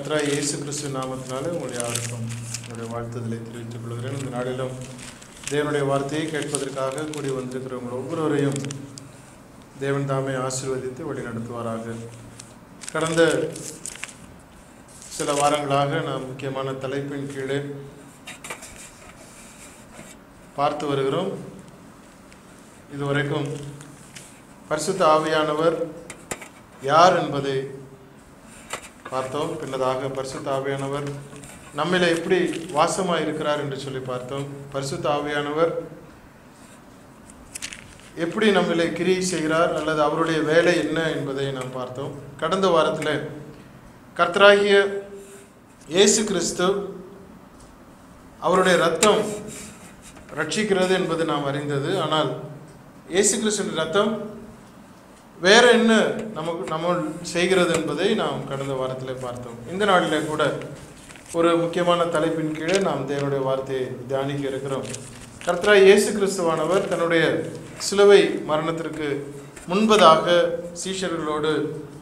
கர்த்தராய் இயேசு கிறிஸ்து நாமத்தினாலே உங்கள் யாருக்கும் என்னுடைய வாழ்த்துதலை தெரிவித்துக் கொள்கிறேன் இந்த நாளிலும் தேவனுடைய வார்த்தையை கேட்பதற்காக கூடி வந்திருக்கிற உங்கள் ஒவ்வொருவரையும் தேவன் தாமே ஆசீர்வதித்து வழி நடத்துவாராக கடந்த சில வாரங்களாக நாம் முக்கியமான தலைப்பின் கீழே பார்த்து வருகிறோம் இதுவரைக்கும் பரிசுத்த ஆவியானவர் யார் என்பதை பார்த்தோம் பின்னதாக பரிசுத்த ஆவியானவர் நம்மில எப்படி வாசமாக இருக்கிறார் என்று சொல்லி பார்த்தோம் பரிசுத்த ஆவியானவர் எப்படி நம்மிலே கிரியை செய்கிறார் அல்லது அவருடைய வேலை என்ன என்பதை நாம் பார்த்தோம் கடந்த வாரத்தில் கர்த்தராகிய இயேசு கிறிஸ்து அவருடைய ரத்தம் ரட்சிக்கிறது என்பது நாம் அறிந்தது ஆனால் இயேசு கிறிஸ்துவின் ரத்தம் வேற என்ன நமக்கு நம்ம செய்கிறது என்பதை நாம் கடந்த வாரத்தில் பார்த்தோம் இந்த நாளிலே கூட ஒரு முக்கியமான தலைப்பின் கீழே நாம் தேவனுடைய வார்த்தையை தியானிக்க இருக்கிறோம் கர்த்தரா இயேசு கிறிஸ்துவானவர் தன்னுடைய சிலுவை மரணத்திற்கு முன்பதாக சீஷர்களோடு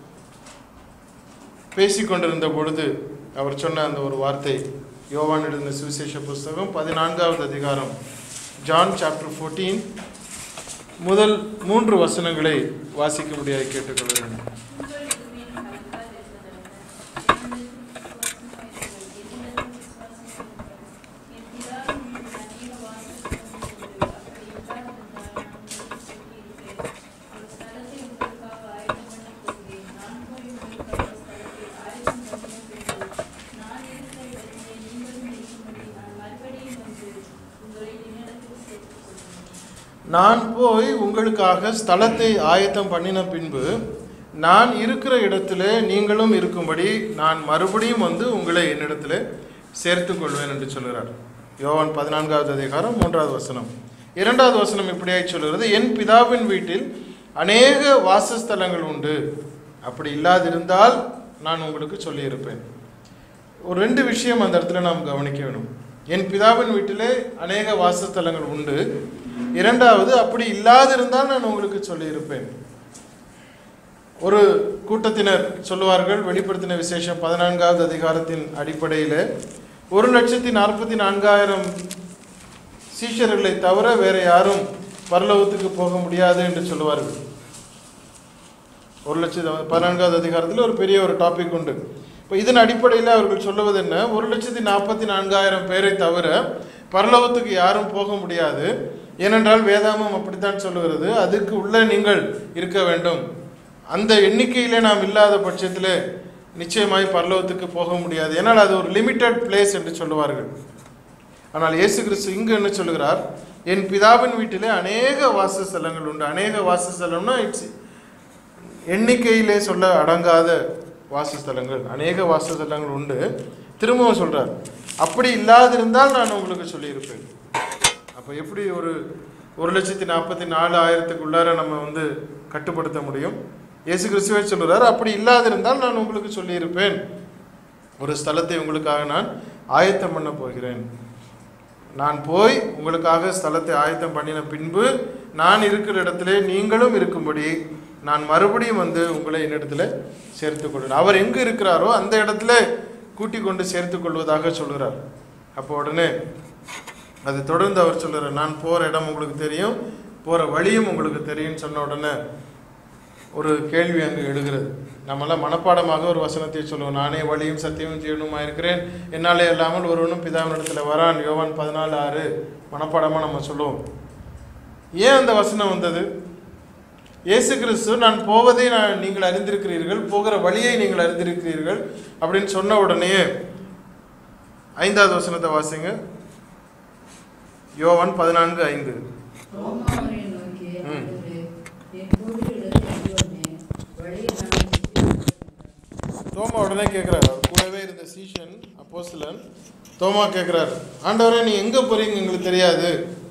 பேசிக்கொண்டிருந்த பொழுது அவர் சொன்ன அந்த ஒரு வார்த்தை யோவான் எழுதின சுவிசேஷ புஸ்தகம் பதினான்காவது அதிகாரம் ஜான் சாப்டர் ஃபோர்டீன் முதல் மூன்று வசனங்களை வாசிக்கும்படியாக கேட்டுக்கொள்கிறேன் நான் போய் உங்களுக்காக ஸ்தலத்தை ஆயத்தம் பண்ணின பின்பு நான் இருக்கிற இடத்திலே நீங்களும் இருக்கும்படி நான் மறுபடியும் வந்து உங்களை என்னிடத்தில் சேர்த்துக் கொள்வேன் என்று சொல்கிறார் யோவான் பதினான்காவது அதிகாரம் மூன்றாவது வசனம் இரண்டாவது வசனம் இப்படியாய் சொல்கிறது என் பிதாவின் வீட்டில் அநேக வாசஸ்தலங்கள் உண்டு அப்படி இல்லாதிருந்தால் நான் உங்களுக்கு சொல்லியிருப்பேன் ஒரு ரெண்டு விஷயம் அந்த இடத்துல நாம் கவனிக்க வேணும் என் பிதாவின் வீட்டிலே அநேக வாசஸ்தலங்கள் உண்டு இரண்டாவது அப்படி இல்லாதிருந்தால் நான் உங்களுக்கு சொல்லியிருப்பேன் ஒரு கூட்டத்தினர் சொல்லுவார்கள் வெளிப்படுத்தின விசேஷம் பதினான்காவது அதிகாரத்தின் அடிப்படையில் ஒரு லட்சத்தி நாற்பத்தி நான்காயிரம் சீஷர்களை தவிர வேற யாரும் பரலோகத்துக்கு போக முடியாது என்று சொல்லுவார்கள் ஒரு லட்சத்தி பதினான்காவது அதிகாரத்தில் ஒரு பெரிய ஒரு டாபிக் உண்டு இப்போ இதன் அடிப்படையில் அவர்கள் சொல்லுவது என்ன ஒரு லட்சத்தி நாற்பத்தி நான்காயிரம் பேரை தவிர பரலோகத்துக்கு யாரும் போக முடியாது ஏனென்றால் வேதாமம் அப்படித்தான் சொல்லுகிறது அதுக்கு உள்ளே நீங்கள் இருக்க வேண்டும் அந்த எண்ணிக்கையிலே நாம் இல்லாத பட்சத்தில் நிச்சயமாய் பரலோகத்துக்கு போக முடியாது ஏன்னால் அது ஒரு லிமிட்டட் பிளேஸ் என்று சொல்லுவார்கள் ஆனால் இயேசு கிறிஸ்து இங்கு என்ன சொல்லுகிறார் என் பிதாவின் வீட்டிலே அநேக வாசஸ்தலங்கள் உண்டு அநேக வாசஸ்தலம்னா இட்ஸ் எண்ணிக்கையிலே சொல்ல அடங்காத வாசஸ்தலங்கள் அநேக வாசஸ்தலங்கள் உண்டு திரும்பவும் சொல்கிறார் அப்படி இல்லாதிருந்தால் நான் உங்களுக்கு சொல்லியிருப்பேன் அப்போ எப்படி ஒரு ஒரு லட்சத்தி நாற்பத்தி நாலு ஆயிரத்துக்குள்ளார நம்ம வந்து கட்டுப்படுத்த முடியும் இயேசு கிறிஸ்துவே சொல்கிறார் அப்படி இல்லாதிருந்தால் நான் உங்களுக்கு சொல்லியிருப்பேன் ஒரு ஸ்தலத்தை உங்களுக்காக நான் ஆயத்தம் பண்ண போகிறேன் நான் போய் உங்களுக்காக ஸ்தலத்தை ஆயத்தம் பண்ணின பின்பு நான் இருக்கிற இடத்துல நீங்களும் இருக்கும்படி நான் மறுபடியும் வந்து உங்களை என்னிடத்துல சேர்த்து கொள்கிறேன் அவர் எங்கு இருக்கிறாரோ அந்த இடத்துல கூட்டிக் கொண்டு சேர்த்து கொள்வதாக சொல்கிறார் அப்போ உடனே அது தொடர்ந்து அவர் சொல்கிறார் நான் போகிற இடம் உங்களுக்கு தெரியும் போகிற வழியும் உங்களுக்கு தெரியும்னு சொன்ன உடனே ஒரு கேள்வி அங்கு எழுகிறது நம்மளாம் மனப்பாடமாக ஒரு வசனத்தை சொல்லுவோம் நானே வழியும் சத்தியமும் ஜீவனுமா இருக்கிறேன் என்னாலே இல்லாமல் ஒருவனும் பிதாவினிடத்தில் வரான் யோவான் பதினாலு ஆறு மனப்பாடமாக நம்ம சொல்லுவோம் ஏன் அந்த வசனம் வந்தது இயேசு கிறிஸ்து நான் போவதை நான் நீங்கள் அறிந்திருக்கிறீர்கள் போகிற வழியை நீங்கள் அறிந்திருக்கிறீர்கள் அப்படின்னு சொன்ன உடனே ஐந்தாவது வசனத்தை வாசிங்க யோவான் பதினான்கு ஐந்து தோமா அவரை நோக்கி, ம். ஆண்டவரே, என் கூறிய இடத்தில் வருவோமே, வழியை நான் சுற்றி தோமா உடனே கேட்குறாரு அவர் கூடவே இருந்த சீஷன் அப்போஸ்தலன் தோமா கேட்குறாரு ஆண்டவரே நீ எங்கே போறீங்க எங்களுக்கு தெரியாது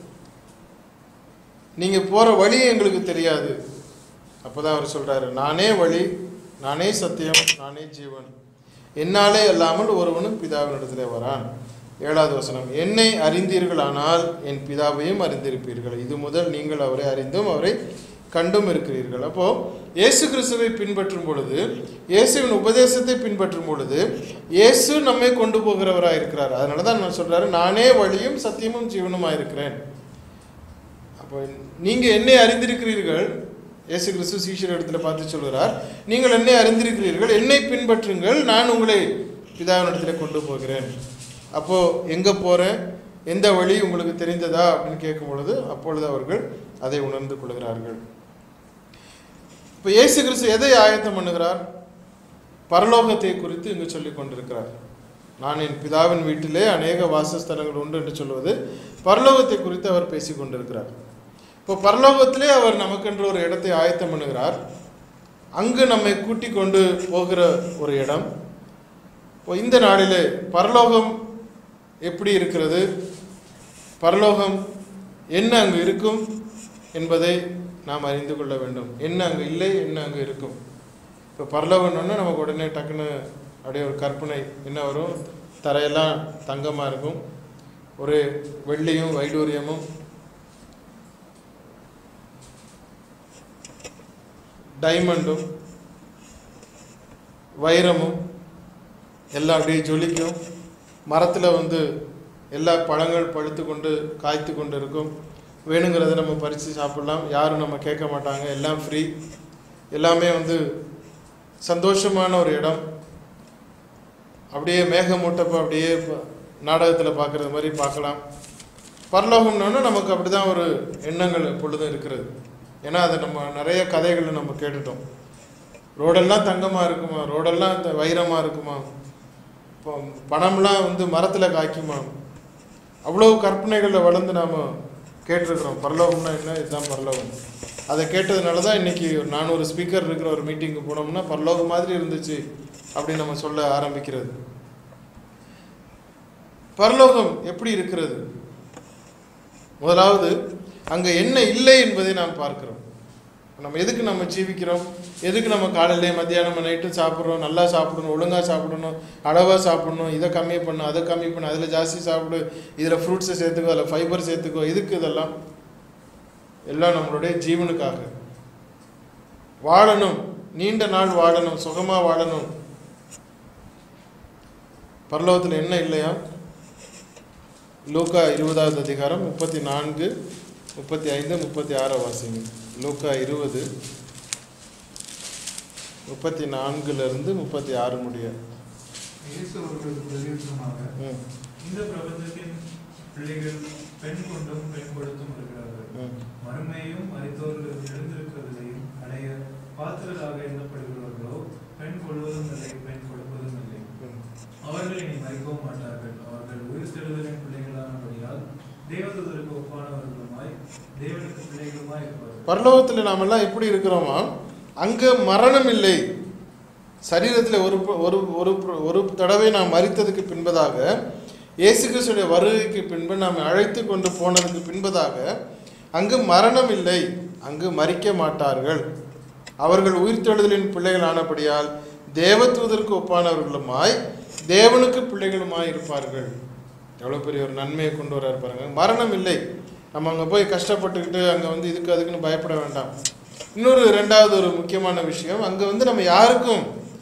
நீங்கள் போகிற வழி எங்களுக்கு தெரியாது அப்போ தான் அவர் சொல்கிறாரு நானே வழி நானே சத்தியம் நானே ஜீவன் என்னாலே அல்லாமல் ஒருவனும் பிதாவினிடத்திலே வரான் ஏழாவது வசனம் என்னை அறிந்தீர்களானால் என் பிதாவையும் அறிந்திருப்பீர்கள் இது முதல் நீங்கள் அவரை அறிந்தும் அவரை கண்டும் இருக்கிறீர்கள் அப்போ இயேசு கிறிஸ்துவை பின்பற்றும் பொழுது இயேசுவின் உபதேசத்தை பின்பற்றும் பொழுது இயேசு நம்மை கொண்டு போகிறவராக இருக்கிறார் அதனால தான் நான் சொல்றாரு நானே வழியும் சத்தியமும் ஜீவனுமாக இருக்கிறேன் அப்போ நீங்க என்னை அறிந்திருக்கிறீர்கள் இயேசு கிறிஸ்து சீஷர் இடத்துல பார்த்து சொல்கிறார் நீங்கள் என்னை அறிந்திருக்கிறீர்கள் என்னை பின்பற்றுங்கள் நான் உங்களை பிதாவினிடத்துல கொண்டு போகிறேன் அப்போ எங்க போறேன் எந்த வழி உங்களுக்கு தெரிந்ததா அப்படின்னு கேட்கும் பொழுது அப்பொழுது அவர்கள் அதை உணர்ந்து கொள்கிறார்கள் இப்போ இயேசு கிறிஸ்து எதை ஆயத்தம் பண்ணுகிறார் பரலோகத்தை குறித்து இங்கு சொல்லிக் கொண்டிருக்கிறார் நான் என் பிதாவின் வீட்டிலே அநேக வாசஸ்தலங்கள் உண்டு என்று சொல்வது பரலோகத்தை குறித்து அவர் பேசிக் கொண்டிருக்கிறார் இப்போ பரலோகத்திலே அவர் நமக்கென்று ஒரு இடத்தை ஆயத்தம் பண்ணுகிறார் அங்கு நம்மை கூட்டிக் கொண்டு போகிற ஒரு இடம் இப்போ இந்த நாளிலே பரலோகம் எப்படி இருக்கிறது பரலோகம் என்ன அங்கு இருக்கும் என்பதை நாம் அறிந்து கொள்ள வேண்டும் என்ன அங்கு இல்லை என்ன அங்கு இருக்கும் இப்போ பரலோகம்னு நமக்கு உடனே டக்குன்னு அப்படியே ஒரு கற்பனை என்ன வரும் தரையெல்லாம் தங்கமாக இருக்கும் ஒரு வெள்ளியும் வைடூரியமும் டைமண்டும் வைரமும் எல்லாம் அப்படியே ஜொலிக்கும் மரத்தில் வந்து எல்லா பழங்கள் பழுத்து கொண்டு காய்த்து கொண்டு இருக்கும் வேணுங்கிறத நம்ம பறித்து சாப்பிடலாம் யாரும் நம்ம கேட்க மாட்டாங்க எல்லாம் ஃப்ரீ எல்லாமே வந்து சந்தோஷமான ஒரு இடம் அப்படியே மேகமூட்டப்போ அப்படியே நாடகத்தில் பார்க்குறது மாதிரி பார்க்கலாம் பரலோகம்னோன்னா நமக்கு அப்படி தான் ஒரு எண்ணங்கள் எப்பொழுதும் இருக்கிறது ஏன்னா அதை நம்ம நிறைய கதைகளை நம்ம கேட்டுட்டோம் ரோடெல்லாம் தங்கமாக இருக்குமா ரோடெல்லாம் இந்த வைரமாக இருக்குமா இப்போ பணம்லாம் வந்து மரத்தில் காய்க்குமா அவ்வளோ கற்பனைகளில் வளர்ந்து நாம் கேட்டிருக்கிறோம் பரலோகம்னா என்ன இதுதான் பரலோகம் அதை கேட்டதுனால தான் இன்றைக்கி ஒரு நானூறு ஸ்பீக்கர் இருக்கிற ஒரு மீட்டிங்கு போனோம்னா பரலோகம் மாதிரி இருந்துச்சு அப்படின்னு நம்ம சொல்ல ஆரம்பிக்கிறது பரலோகம் எப்படி இருக்கிறது முதலாவது அங்கே என்ன இல்லை என்பதை நாம் பார்க்கிறோம் நம்ம எதுக்கு நம்ம ஜீவிக்கிறோம் எதுக்கு நம்ம காலையிலே மத்தியானம் நைட்டும் சாப்பிட்றோம் நல்லா சாப்பிடணும் ஒழுங்காக சாப்பிடணும் அளவாக சாப்பிடணும் இதை கம்மி பண்ணு அதை கம்மி பண்ணு அதில் ஜாஸ்தி சாப்பிடு இதில் ஃப்ரூட்ஸை சேர்த்துக்கோ அதில் ஃபைபர் சேர்த்துக்கோ எதுக்கு இதெல்லாம் எல்லாம் நம்மளுடைய ஜீவனுக்காக வாழணும் நீண்ட நாள் வாழணும் சுகமாக வாழணும் பரலோகத்தில் என்ன இல்லையா லூக்கா இருபதாவது அதிகாரம் முப்பத்தி நான்கு முப்பத்தி ஐந்து முப்பத்தி ஆறு வாசிங்க லூக்கா இருபது முப்பத்தி நான்குலேருந்து முப்பத்தி ஆறு முடிய இயேசு அவர்களுக்கு பிரதியுத்தரமாக ம் இந்த பிரபஞ்சத்தின் பிள்ளைகள் பெண் கொண்டும் பெண் கொடுத்தும் இருக்கிறார்கள் ம் மறுமையும் மறித்தோர்கள் எழுந்திருக்கிறதையும் அடைய பாத்திரராக எண்ணப்படுகிறவர்களோ பெண் கொள்வதும் இல்லை பெண் கொடுப்பதும் இல்லை ம் அவர்கள் இனி மறிக்கவும் மாட்டார்கள் அவர்கள் உயிர்த்தெழுதலின் பிள்ளைகளானபடியால் தேவதூதருக்கு ஒப்பானவர்களுமாய் தேவனுக்கு பிள்ளைகளுமாய் இருப்பார்கள் பரலோகத்தில் நாமெல்லாம் எப்படி இருக்கிறோமா அங்கே மரணம் இல்லை சரீரத்தில் ஒரு ப- ஒரு ஒரு ப- ஒரு தடவை நாம் மறித்ததுக்கு பின்பதாக இயேசு கிறிஸ்துடைய வருகைக்கு பின்பு நாம் அழைத்து கொண்டு போனதுக்கு பின்பதாக அங்கு மரணம் இல்லை அங்கு மறிக்க மாட்டார்கள் அவர்கள் உயிர்த்தெழுதலின் பிள்ளைகள் ஆனபடியால் தேவதூதருக்கு ஒப்பானவர்களுமாய் தேவனுக்கு பிள்ளைகளுமாய் இருப்பார்கள் எவ்வளோ பெரிய ஒரு நன்மையை கொண்டு வராரு பாருங்க மரணம் இல்லை நம்ம அங்கே போய் கஷ்டப்பட்டுக்கிட்டு அங்கே வந்து இதுக்கு அதுக்குன்னு பயப்பட வேண்டாம் இன்னொரு ரெண்டாவது ஒரு முக்கியமான விஷயம் அங்கே வந்து நம்ம யாருக்கும்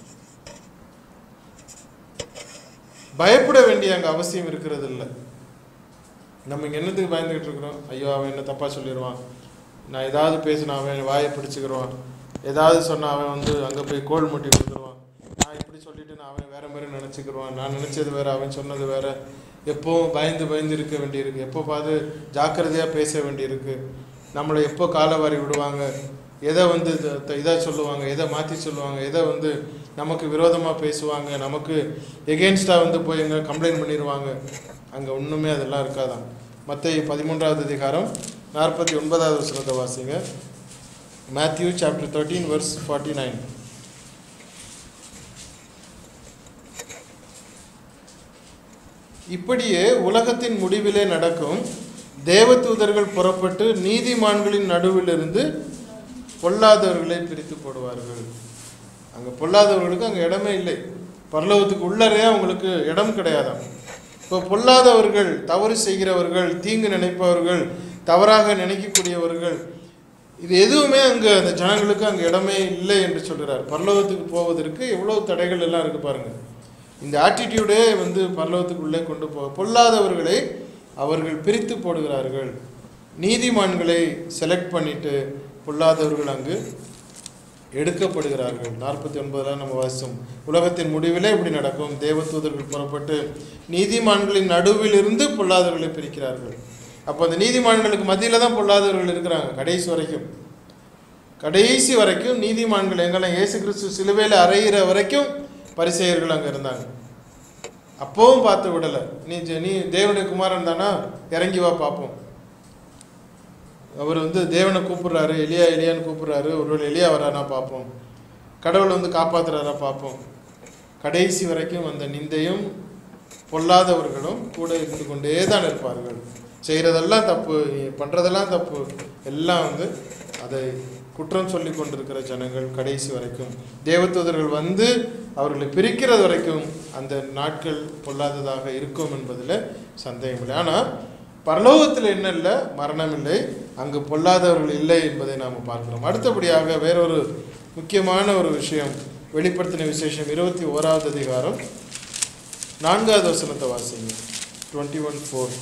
பயப்பட வேண்டிய அங்கே அவசியம் இருக்கிறது இல்லை நம்ம இங்கே என்னத்துக்கு பயந்துக்கிட்டு இருக்கிறோம் ஐயோ அவன் என்ன தப்பாக சொல்லிடுவான் நான் ஏதாவது பேசினா அவன் வாயை பிடிச்சிக்கிடுவான் ஏதாவது சொன்னா அவன் வந்து அங்கே போய் கோல் முட்டி கொடுத்துருவான் நான் இப்படி சொல்லிட்டு நான் அவன் வேற மாதிரி நினச்சிக்கிடுவான் நான் நினச்சது வேற அவன் சொன்னது வேற எப்போவும் பயந்து பயந்து இருக்க வேண்டியிருக்கு எப்போ பார்த்து ஜாக்கிரதையாக பேச வேண்டியிருக்கு நம்மளை எப்போ காலை வாரி விடுவாங்க எதை வந்து இதாக சொல்லுவாங்க எதை மாற்றி சொல்லுவாங்க எதை வந்து நமக்கு விரோதமாக பேசுவாங்க நமக்கு எகென்ஸ்டாக வந்து போய் எங்கே கம்ப்ளைண்ட் பண்ணிடுவாங்க அங்கே ஒன்றுமே அதெல்லாம் இருக்காதான் மற்ற பதிமூன்றாவது அதிகாரம் நாற்பத்தி ஒன்பதாவது வசனத்தை வாசிங்க Matthew chapter thirteen verse forty nine இப்படியே உலகத்தின் முடிவிலே நடக்கும் தேவதூதர்கள் புறப்பட்டு நீதிமான்களின் நடுவிலிருந்து பொல்லாதவர்களை பிரித்து போடுவார்கள் அங்கே பொல்லாதவர்களுக்கு அங்கே இடமே இல்லை பரலோகத்துக்கு உள்ளரே அவங்களுக்கு இடம் கிடையாதாம் இப்போ பொல்லாதவர்கள் தவறு செய்கிறவர்கள் தீங்கு நினைப்பவர்கள் தவறாக நினைக்கக்கூடியவர்கள் இது எதுவுமே அங்கே அந்த ஜனங்களுக்கு அங்கே இடமே இல்லை என்று சொல்கிறார் பரலோகத்துக்கு போவதற்கு எவ்வளோ தடைகள் எல்லாம் இருக்கு பாருங்க இந்த ஆட்டிடியூடே வந்து பரலோகத்துக்குள்ளே கொண்டு போக பொல்லாதவர்களை அவர்கள் பிரித்து போடுகிறார்கள் நீதிமான்களை செலக்ட் பண்ணிட்டு பொல்லாதவர்கள் அங்கு எடுக்கப்படுகிறார்கள் நாற்பத்தி ஒன்பதுல நம்ம வாசித்தோம் உலகத்தின் முடிவிலே இப்படி நடக்கும் தேவதூதர்கள் புறப்பட்டு நீதிமான்களின் நடுவிலிருந்து பொல்லாதவர்களை பிரிக்கிறார்கள் அப்போ அந்த நீதிமான்களுக்கு மத்தியில தான் பொல்லாதவர்கள் இருக்கிறாங்க கடைசி வரைக்கும் கடைசி வரைக்கும் நீதிமான்கள் எங்கெல்லாம் இயேசு கிறிஸ்து சிலுவையில் அறையிற வரைக்கும் பரிசெயர்கள் அங்கே இருந்தாங்க அப்போவும் பார்த்து விடலை நீ ஜெ- நீ தேவனுடைய குமாரன் தானா இறங்கி வா பார்ப்போம் அவர் வந்து தேவனை கூப்பிடுறாரு எலியா எலியான்னு கூப்பிடுறாரு ஒருவேளை எலியா வரானா பார்ப்போம் கடவுள் வந்து காப்பாத்துறாரா பார்ப்போம் கடைசி வரைக்கும் அந்த நிந்தையும் பொல்லாதவர்களும் கூட இருந்து கொண்டே தான் இருப்பார்கள் செய்கிறதெல்லாம் தப்பு நீ பண்ணுறதெல்லாம் தப்பு எல்லாம் வந்து அதை குற்றம் சொல்லி கொண்டிருக்கிற ஜனங்கள் கடைசி வரைக்கும் தேவதூதர்கள் வந்து அவர்களை பிரிக்கிறது வரைக்கும் அந்த நாட்கள் பொல்லாததாக இருக்கும் என்பதில் சந்தேகம் இல்லை ஆனால் பரலோகத்தில் என்ன இல்லை மரணம் இல்லை அங்கு பொல்லாதவர்கள் இல்லை என்பதை நாம் பார்க்கிறோம் அடுத்தபடியாக வேறொரு முக்கியமான ஒரு விஷயம் வெளிப்படுத்தின விசேஷம் இருபத்தி ஓராவது அதிகாரம் நான்காவது வசனத்தை வாசிங்க twenty one four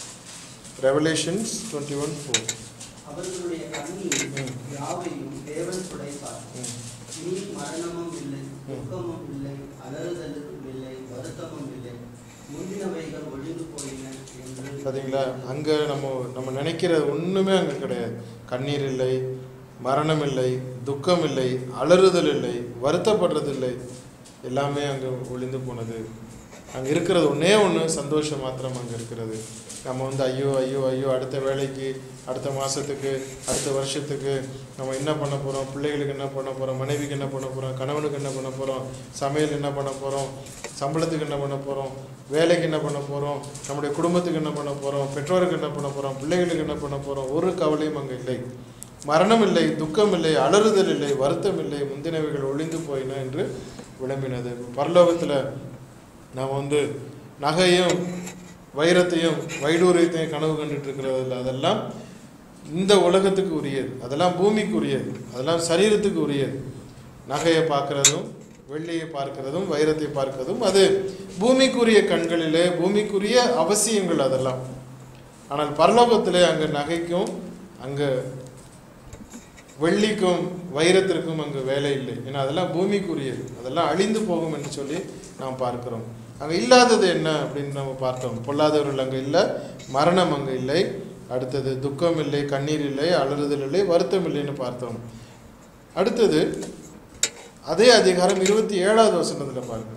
Revelations twenty one four அவர்களுடைய கண்ணீர் ம். யாவையும் தேவன் துடைப்பார் இனி மரணமும் இல்லை துக்கமும் இல்லை அலறுதலும் இல்லை வருத்தமும் இல்லை முந்தினவைகள் ஒழிந்து போயின என்று பார்த்தீங்களா அங்கே நம்ம நம்ம நினைக்கிறது ஒன்றுமே அங்கே கிடையாது கண்ணீர் இல்லை மரணம் இல்லை துக்கம் இல்லை அலறுதல் இல்லை வருத்தப்படுறது இல்லை எல்லாமே அங்கே ஒளிந்து போனது அங்கே இருக்கிறது ஒன்றே ஒன்று சந்தோஷம் மாத்திரம் அங்கே இருக்கிறது நம்ம வந்து ஐயோ ஐயோ ஐயோ அடுத்த வேலைக்கு அடுத்த மாதத்துக்கு அடுத்த வருஷத்துக்கு நம்ம என்ன பண்ண போகிறோம் பிள்ளைகளுக்கு என்ன பண்ண போகிறோம் மனைவிக்கு என்ன பண்ண போகிறோம் கணவனுக்கு என்ன பண்ண போகிறோம் சமையல் என்ன பண்ண போகிறோம் சம்பளத்துக்கு என்ன பண்ண போகிறோம் வேலைக்கு என்ன பண்ண போகிறோம் நம்முடைய குடும்பத்துக்கு என்ன பண்ண போகிறோம் பெற்றோருக்கு என்ன பண்ண போகிறோம் பிள்ளைகளுக்கு என்ன பண்ண போகிறோம் ஒரு கவலையும் அங்கே இல்லை மரணம் இல்லை துக்கம் இல்லை அலறுதல் இல்லை வருத்தம் இல்லை முந்தினவைகள் ஒளிந்து போயின என்று விளம்பினது பரலோகத்தில் நாம் வந்து நகையும் வைரத்தையும் வைடூரியத்தையும் கனவு கண்டுட்டு இருக்கிறது இல்லை அதெல்லாம் இந்த உலகத்துக்கு உரியது அதெல்லாம் பூமிக்கு உரியது அதெல்லாம் சரீரத்துக்கு உரியது நகையை பார்க்கறதும் வெள்ளியை பார்க்கிறதும் வைரத்தை பார்க்கிறதும் அது பூமிக்குரிய கண்களிலே பூமிக்குரிய அவசியங்கள் அதெல்லாம் ஆனால் பரலோகத்திலே அங்கே நகைக்கும் அங்கே வெள்ளிக்கும் வைரத்திற்கும் அங்கு வேலை இல்லை ஏன்னா அதெல்லாம் பூமிக்குரியது அதெல்லாம் அழிந்து போகும் என்று சொல்லி நாம் பார்க்கிறோம் அங்கே இல்லாதது என்ன அப்படின்னு நம்ம பார்த்தோம் பொல்லாதவர்கள் அங்கே இல்லை மரணம் அங்கே இல்லை அடுத்தது துக்கம் இல்லை கண்ணீர் இல்லை அலறுதல் இல்லை வருத்தம் இல்லைன்னு பார்த்தோம் அடுத்தது அதே அதிகாரம் இருபத்தி ஏழாவது வசனத்தில் பாருங்க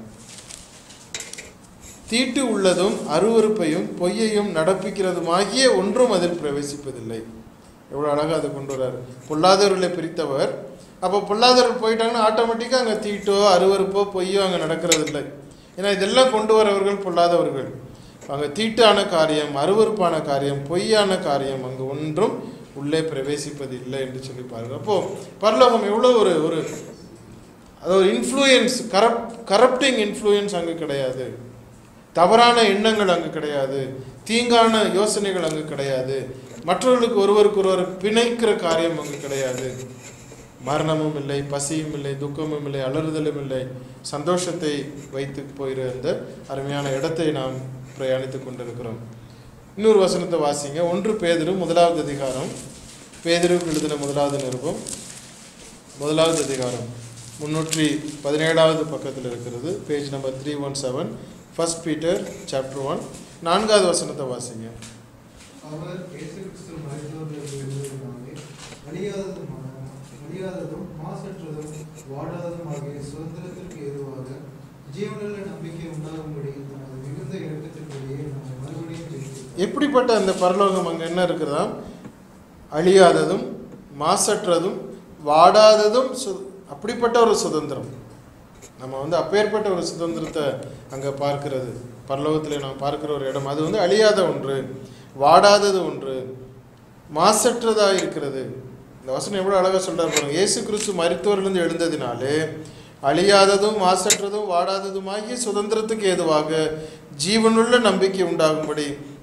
தீட்டு உள்ளதும் அருவருப்பையும் பொய்யையும் நடப்பிக்கிறதுமாகிய ஒன்றும் அதில் பிரவேசிப்பதில்லை எவ்வளோ அழகாக அதை கொண்டு வர்றாரு பொல்லாதவர்களை பிரித்தவர் அப்போ பொல்லாதவர்கள் போயிட்டாங்கன்னா ஆட்டோமேட்டிக்காக அங்கே தீட்டோ அருவருப்போ பொய்யோ அங்கே நடக்கிறது இல்லை ஏன்னா இதெல்லாம் கொண்டு வரவர்கள் பொல்லாதவர்கள் அங்கே தீட்டான காரியம் அருவருப்பான காரியம் பொய்யான காரியம் அங்கு ஒன்றும் உள்ளே பிரவேசிப்பது இல்லை என்று சொல்லி பாருங்க அப்போ பரலோகம் எவ்வளோ ஒரு ஒரு அது ஒரு இன்ஃப்ளூயன்ஸ் கரப்ட் கரப்டிங் இன்ஃப்ளூயன்ஸ் அங்கே கிடையாது தவறான எண்ணங்கள் அங்கு கிடையாது தீங்கான யோசனைகள் அங்கு கிடையாது மற்றவர்களுக்கு ஒருவருக்கு ஒருவர் பிணைக்கிற காரியம் அங்கு கிடையாது மரணமும் இல்லை பசியும் இல்லை துக்கமும் இல்லை அலறுதலும் இல்லை சந்தோஷத்தை வைத்து போகிற அந்த அருமையான இடத்தை நாம் பிரயாணித்து கொண்டிருக்கிறோம் இன்னொரு வசனத்தை வாசிங்க ஒன்று பேதிரு முதலாவது அதிகாரம் பேதிருக்கு எழுதின முதலாவது நிருபம் முதலாவது அதிகாரம் முன்னூற்றி பதினேழாவது பக்கத்தில் இருக்கிறது page number three one seven first Peter chapter one நான்காவது வசனத்தை வாசிங்க அவர் இயேசு கிறிஸ்து மரித்தோரிலிருந்து எழுந்ததினாலே அழியாததுமான அழியாததும் மாசற்றதும் வாடாததும் ஆகிய சுதந்திரத்திற்கு ஏதுவாக ஜீவனுள்ள நம்பிக்கை உண்டாகும்படி தனது மிகுந்த இறக்கத்தின்படியே நம்மை மறுபடியும் ஜெயித்தார். எப்படிப்பட்ட அந்த பரலோகம் அங்கே என்ன இருக்கிறதா அழியாததும் மாசற்றதும் வாடாததும் சு அப்படிப்பட்ட ஒரு சுதந்திரம் நம்ம வந்து அப்பேற்பட்ட ஒரு சுதந்திரத்தை அங்கே பார்க்கிறது பரலோகத்தில் நாம் பார்க்கிற ஒரு இடம் அது வந்து அழியாத ஒன்று வாடாதது ஒன்று மாசற்றதாக இருக்கிறது இந்த வசனம் எவ்வளோ அழகாக சொல்றாரு பாருங்க இயேசு கிறிஸ்து மருத்துவரிலிருந்து எழுந்ததினாலே அழியாததும் மாசற்றதும் வாடாததுமாகிய சுதந்திரத்துக்கு ஏதுவாக ஜீவனுள்ள நம்பிக்கை உண்டாகும்படி